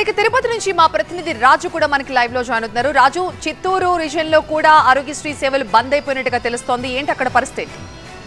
ఇక తిరుపతి నుంచి మా ప్రతినిధి రాజు కూడా మనకి లైవ్ లో జాయిన్ అవుతున్నారు రాజు చిత్తూరు రీజియన్ లో కూడా ఆరోగ్యశ్రీ సేవలు బంద్ అయిపోయినట్టుగా తెలుస్తోంది ఏంటి అక్కడ పరిస్థితి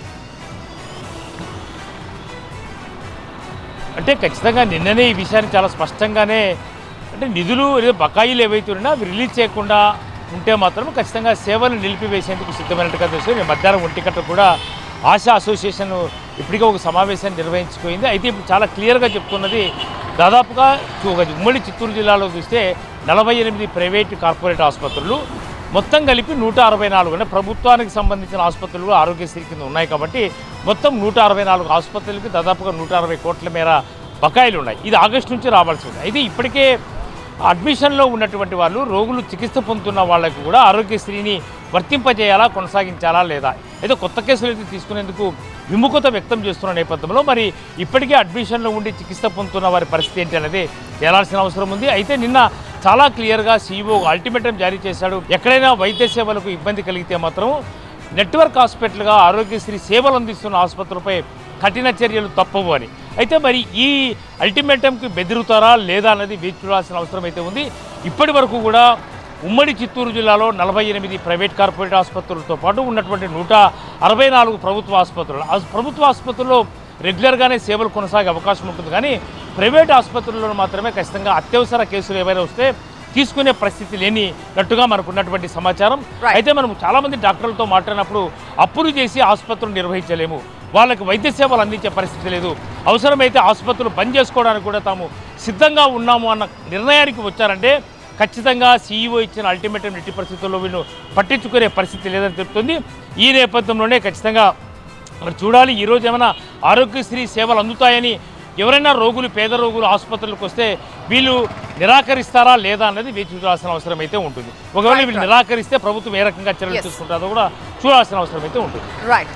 అంటే ఖచ్చితంగా నిన్ననే ఈ విషయాన్ని చాలా స్పష్టంగానే అంటే నిధులు లేదా బకాయిలు ఏవైతే ఉన్నాయో అవి రిలీజ్ చేయకుండా ఉంటే మాత్రం ఖచ్చితంగా సేవలు నిలిపివేసేందుకు సిద్ధమైనట్టుగా తెలుసు నేను మధ్యాహ్నం ఒంటి గంట కూడా ఆశా అసోసియేషన్ ఇప్పటికే ఒక సమావేశాన్ని నిర్వహించుకుంది అయితే ఇప్పుడు చాలా క్లియర్గా చెప్తున్నది దాదాపుగా చూ- ఒక ఉమ్మడి చిత్తూరు జిల్లాలో చూస్తే నలభై ఎనిమిది ప్రైవేట్ కార్పొరేట్ ఆసుపత్రులు మొత్తం కలిపి నూట అరవై నాలుగు అంటే ప్రభుత్వానికి సంబంధించిన ఆసుపత్రులు ఆరోగ్యశ్రీ కింద ఉన్నాయి కాబట్టి మొత్తం నూట అరవై నాలుగు ఆసుపత్రులకి దాదాపుగా నూట అరవై కోట్ల మేర బకాయిలు ఉన్నాయి ఇది ఆగస్టు నుంచి రావాల్సి ఉంది అయితే ఇప్పటికే అడ్మిషన్లో ఉన్నటువంటి వాళ్ళు రోగులు చికిత్స పొందుతున్న వాళ్ళకు కూడా ఆరోగ్యశ్రీని వర్తింపజేయాలా కొనసాగించాలా లేదా అయితే కొత్త కేసులు అయితే తీసుకునేందుకు విముఖత వ్యక్తం చేస్తున్న నేపథ్యంలో మరి ఇప్పటికే అడ్మిషన్లో ఉండి చికిత్స పొందుతున్న వారి పరిస్థితి ఏంటి అనేది తేలాల్సిన అవసరం ఉంది అయితే నిన్న చాలా క్లియర్గా సీఈఓ అల్టిమేటం జారీ చేశాడు ఎక్కడైనా వైద్య సేవలకు ఇబ్బంది కలిగితే మాత్రం నెట్వర్క్ హాస్పిటల్గా ఆరోగ్యశ్రీ సేవలు అందిస్తున్న ఆసుపత్రులపై కఠిన చర్యలు తప్పవు అని అయితే మరి ఈ అల్టిమేటంకి బెదిరుతారా లేదా అన్నది వేచి చూడాల్సిన అవసరం అయితే ఉంది ఇప్పటి వరకు కూడా ఉమ్మడి చిత్తూరు జిల్లాలో నలభై ఎనిమిది ప్రైవేట్ కార్పొరేట్ ఆసుపత్రులతో పాటు ఉన్నటువంటి నూట అరవై నాలుగు ప్రభుత్వ ఆసుపత్రులు ఆ ప్రభుత్వ ఆసుపత్రుల్లో రెగ్యులర్గానే సేవలు కొనసాగే అవకాశం ఉంటుంది కానీ ప్రైవేట్ ఆసుపత్రుల్లో మాత్రమే ఖచ్చితంగా అత్యవసర కేసులు ఏవైనా వస్తే తీసుకునే పరిస్థితి లేనినట్టుగా మనకు ఉన్నటువంటి సమాచారం Right. అయితే మనం చాలా మంది డాక్టర్లతో మాట్లాడినప్పుడు అప్పులు చేసి ఆసుపత్రులు నిర్వహించలేము వాళ్ళకి వైద్య సేవలు అందించే పరిస్థితి లేదు అవసరమైతే ఆసుపత్రులు బంద్ చేసుకోవడానికి కూడా తాము సిద్ధంగా ఉన్నాము అన్న నిర్ణయానికి వచ్చారంటే ఖచ్చితంగా సీఈఓ ఇచ్చిన అల్టిమేటం ఎట్టి పరిస్థితుల్లో వీళ్ళు పట్టించుకునే పరిస్థితి లేదని చెప్తుంది ఈ నేపథ్యంలోనే ఖచ్చితంగా మరి చూడాలి ఈరోజు ఏమైనా ఆరోగ్యశ్రీ సేవలు అందుతాయని ఎవరైనా రోగులు పేద రోగులు ఆసుపత్రులకు వస్తే వీళ్ళు నిరాకరిస్తారా లేదా అన్నది వేచి చూడాల్సిన అవసరం అయితే ఉంటుంది ఒకవేళ Right, వీళ్ళు right. నిరాకరిస్తే ప్రభుత్వం ఏ రకంగా చర్యలు Yes. తీసుకుంటుందో కూడా చూడాల్సిన అవసరం అయితే ఉంటుంది రైట్